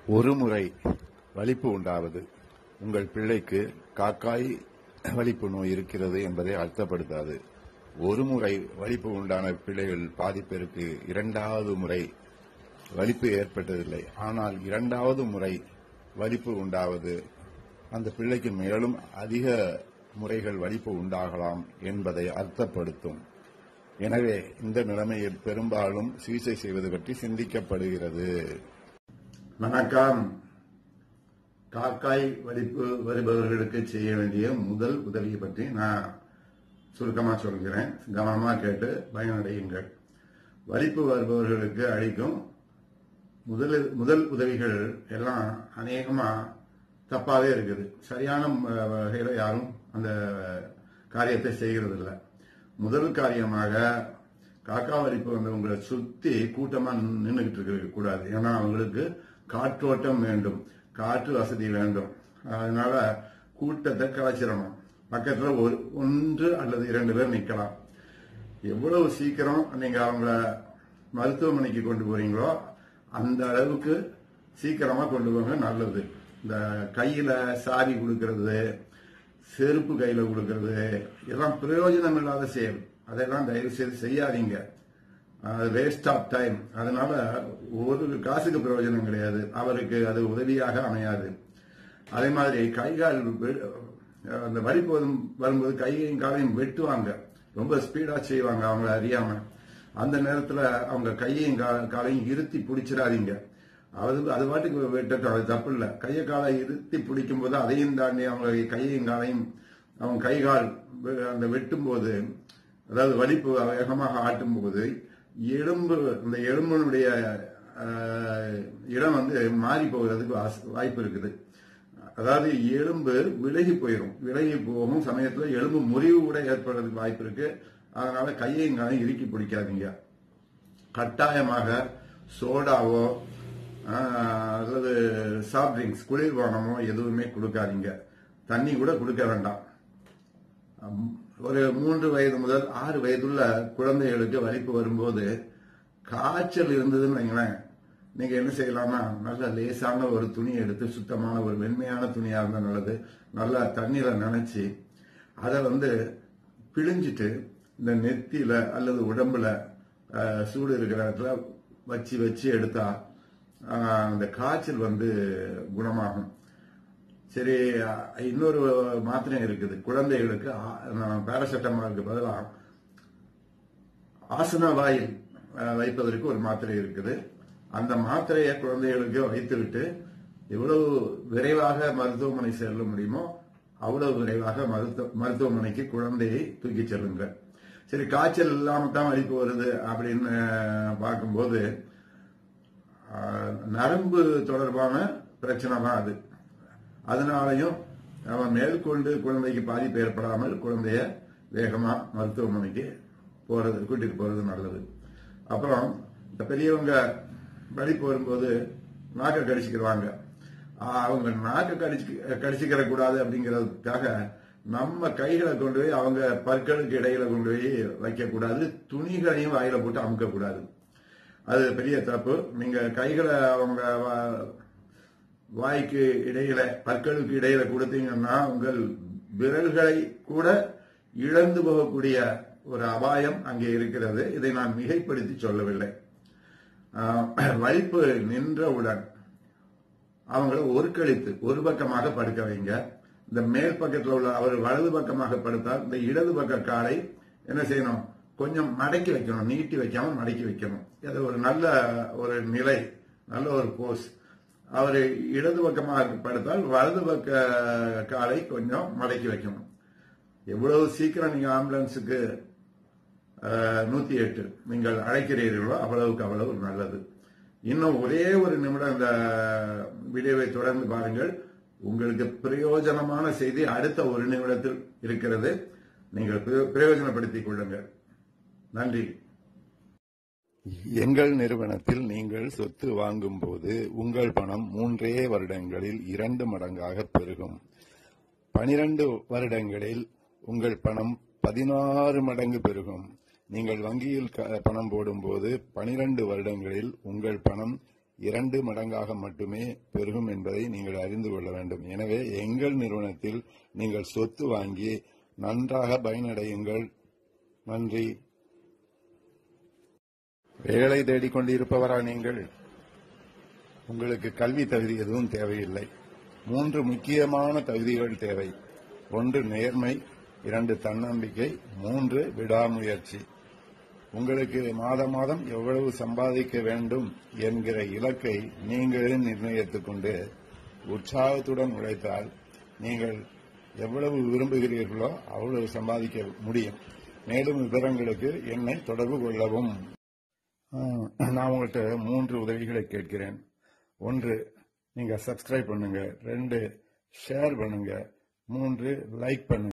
ஒரு முறை வலிப்பு உண்டாவது உங்கள் பிள்ளைக்கு காக்காய் வலிப்பு நோய் இருக்கிறது என்பதை அர்த்தப்படுத்தாது ஒரு முறை வலிப்பு உண்டான பிள்ளைகள் பாதி பேருக்கு இரண்டாவது முறை வலிப்பு ஏற்பட்டதில்லை ஆனால் இரண்டாவது முறை வலிப்பு உண்டாவது அந்த பிள்ளைக்கு மேலும் அதிக முறைகள் வலிப்பு உண்டாகலாம் என்பதை அர்த்தப்படுத்தும் எனவே இந்த நிலைமையில் பெரும்பாலும் சிகிச்சை செய்வது பற்றி சிந்திக்கப்படுகிறது வணக்கம் காக்காய் வலிப்பு வருபவர்களுக்கு செய்ய வேண்டிய முதல் உதவியை பற்றி நான் சுருக்கமா சொல்கிறேன் கவனமா கேட்டு பயனடையுங்கள் வலிப்பு வருபவர்களுக்கு அளிக்கும் முதல் முதல் உதவிகள் எல்லாம் அநேகமா தப்பாவே இருக்குது சரியான அஹ், வகையில யாரும் அந்த காரியத்தை செய்கிறது இல்ல முதல் காரியமாக காக்கா வலிப்பு வந்தவங்களை சுத்தி கூட்டமா நின்றுகிட்டு இருக்க கூடாது ஏன்னா அவங்களுக்கு காற்றோட்டம் வேண்டும் காற்று வசதி வேண்டும் அதனால கூட்டத்தை கலைச்சிடணும் பக்கத்துல ஒரு ஒன்று அல்லது இரண்டு பேர் நிக்கலாம் எவ்வளவு சீக்கிரம் நீங்க அவங்கள மருத்துவமனைக்கு கொண்டு போறீங்களோ அந்த அளவுக்கு சீக்கிரமா கொண்டு போங்க நல்லது இந்த கையில சாவி கொடுக்கறது செருப்பு கையில கொடுக்கறது இதெல்லாம் பிரயோஜனம் இல்லாத செயல் அதெல்லாம் தயவு செய்து செய்யாதீங்க அது வேஸ்ட் ஆஃப் டைம் அதனால ஒரு காசுக்கு பிரயோஜனம் கிடையாது அவருக்கு அது உதவியாக அமையாது அதே மாதிரி கை கால் வெ- அந்த வலிப்பு வரும்- வரும்போது கையையும் காலையும் வெட்டுவாங்க ரொம்ப ஸ்பீடா செய்வாங்க அவங்க அறியாம அந்த நேரத்துல அவங்க கையையும் கா- காலையும் இருத்தி பிடிச்சிடாதீங்க அது அது பாட்டுக்கு வெட்டட்டும் அது தப்பு இல்ல கையை காலை இருத்தி பிடிக்கும் போது அதையும் தாண்டி அவங்க கையையும் காலையும் அவங்க கை கால் வெ- அந்த வெட்டும் போது அதாவது வலிப்பு வேகமாக ஆட்டும் போது எலும்பு இந்த எலும்பினுடைய ஆஹ், இடம் வந்து மாறி போகிறதுக்கு வாஸ்- வாய்ப்பு இருக்குது அதாவது எலும்பு விலகி போயிடும் விலகி போகும் சமயத்துல எலும்பு முறிவு கூட ஏற்படுறதுக்கு வாய்ப்பு இருக்கு அதனால கையையும் காலையும் இறுக்கி பிடிக்காதீங்க கட்டாயமாக சோடாவோ ஆஹ், அல்லது சாஃப்ட் ட்ரிங்க்ஸ் குளிர்பானமோ எதுவுமே கொடுக்காதீங்க தண்ணி கூட கொடுக்க வேண்டாம் அம், ஒரு மூன்று வயது முதல் ஆறு வயதுள்ள குழந்தைகளுக்கு வலிப்பு வரும்போது காய்ச்சல் இருந்ததுன்னு வைங்களேன் நீங்க என்ன செய்யலாம்னா நல்ல லேசான ஒரு துணி எடுத்து சுத்தமான ஒரு வெண்மையான துணியா இருந்தா நல்லது நல்லா தண்ணீரை நனைச்சு அதை வந்து பிழிஞ்சிட்டு இந்த நெத்தியில அல்லது உடம்புல அஹ், சூடு இருக்கிற இடத்துல வச்சு வச்சு எடுத்தா அஹ், அந்த காய்ச்சல் வந்து குணமாகும் சரி அஹ், இன்னொரு மாத்திரை இருக்குது குழந்தைகளுக்கு பேராசெட்டமாலுக்கு பதிலாக ஆசன வாயில் அஹ், வைப்பதற்கு ஒரு மாத்திரை இருக்குது அந்த மாத்திரையை குழந்தைகளுக்கு வைத்துவிட்டு எவ்வளவு விரைவாக மருத்துவமனை செல்ல முடியுமோ அவ்வளவு விரைவாக மருத்துவ மருத்துவமனைக்கு குழந்தையை தூக்கி செல்லுங்க சரி காய்ச்சல் இல்லாம தான் வலிப்பு வருது அப்படின்னு அஹ், பார்க்கும்போது ஆஹ், நரம்பு தொடர்பான பிரச்சனை தான் அது அதனாலையும் அவன் மேற்கொண்டு குழந்தைக்கு பாதிப்பு ஏற்படாமல் குழந்தைய வேகமா மருத்துவமனைக்கு போறது கூட்டிட்டு போறது நல்லது அப்புறம் இந்த பெரியவங்க வலிப்பு வரும்போது நாக்க கடிச்சுக்கிடுவாங்க ஆஹ், அவங்க நாக்க கடிச்சு கடிச்சுக்கிற கூடாது அப்படிங்கிறதுக்காக நம்ம கைகளை கொண்டு போய் அவங்க பற்களுக்கு இடையில கொண்டு போய் வைக்க கூடாது துணிகளையும் வாயில போட்டு அமுக்க கூடாது அது பெரிய தப்பு நீங்க கைகளை அவங்க வா- வாய்க்கு இடையில பற்களுக்கு இடையில கொடுத்தீங்கன்னா உங்கள் விரல்களை கூட இழந்து போகக்கூடிய ஒரு அபாயம் அங்கே இருக்கிறது இதை நான் மிகைப்படுத்தி சொல்லவில்லை ஆஹ், வலிப்பு நின்றவுடன் அவங்கள ஒருக்களித்து ஒரு பக்கமாக படுக்க வைங்க இந்த மேல் பக்கத்தில் உள்ள அவர் வலது பக்கமாக படுத்தால் இந்த இடது பக்க காலை என்ன செய்யணும் கொஞ்சம் மடக்கி வைக்கணும் நீட்டி வைக்காம மடக்கி வைக்கணும் அது ஒரு நல்ல ஒரு நிலை நல்ல ஒரு போஸ் அவர் இடது பக்கமாக படுத்தால் வலது பக்க காலை கொஞ்சம் மடக்கி வைக்கணும் எவ்வளவு சீக்கிரம் நீங்க ஆம்புலன்ஸுக்கு நூத்தி எட்டு நீங்கள் அழைக்கிறீர்களோ அவ்வளவுக்கு அவ்வளவு நல்லது இன்னும் ஒரே ஒரு நிமிடம் இந்த வீடியோவை தொடர்ந்து பாருங்கள் உங்களுக்கு பிரயோஜனமான செய்தி அடுத்த ஒரு நிமிடத்தில் இருக்கிறது நீங்கள் பிரயோ- பிரயோஜனப்படுத்திக் கொள்ளுங்கள் நன்றி எங்கள் நிறுவனத்தில் நீங்கள் சொத்து வாங்கும் போது உங்கள் பணம் மூன்றே வருடங்களில் இரண்டு மடங்காக பெருகும் பனிரெண்டு வருடங்களில் உங்கள் பணம் பதினாறு மடங்கு பெருகும் நீங்கள் வங்கியில் க- பணம் போடும்போது பனிரெண்டு வருடங்களில் உங்கள் பணம் இரண்டு மடங்காக மட்டுமே பெருகும் என்பதை நீங்கள் அறிந்து கொள்ள வேண்டும் எனவே எங்கள் நிறுவனத்தில் நீங்கள் சொத்து வாங்கி நன்றாக பயனடையுங்கள் நன்றி வேலை தேடிக் கொண்டிருப்பவரா நீங்கள் உங்களுக்கு கல்வி தகுதி எதுவும் தேவையில்லை மூன்று முக்கியமான தகுதிகள் தேவை ஒன்று நேர்மை இரண்டு தன்னம்பிக்கை மூன்று விடாமுயற்சி உங்களுக்கு மாதம் மாதம் எவ்வளவு சம்பாதிக்க வேண்டும் என்கிற இலக்கை நீங்களே நிர்ணயித்துக் கொண்டு உற்சாகத்துடன் உழைத்தால் நீங்கள் எவ்வளவு விரும்புகிறீர்களோ அவ்வளவு சம்பாதிக்க முடியும் மேலும் விவரங்களுக்கு என்னை தொடர்பு கொள்ளவும் ஆஹ், நான் உங்கள்கிட்ட மூன்று உதவிகளை கேட்கிறேன் ஒன்று நீங்க சப்ஸ்கிரைப் பண்ணுங்க ரெண்டு ஷேர் பண்ணுங்க மூன்று லைக் பண்ணுங்க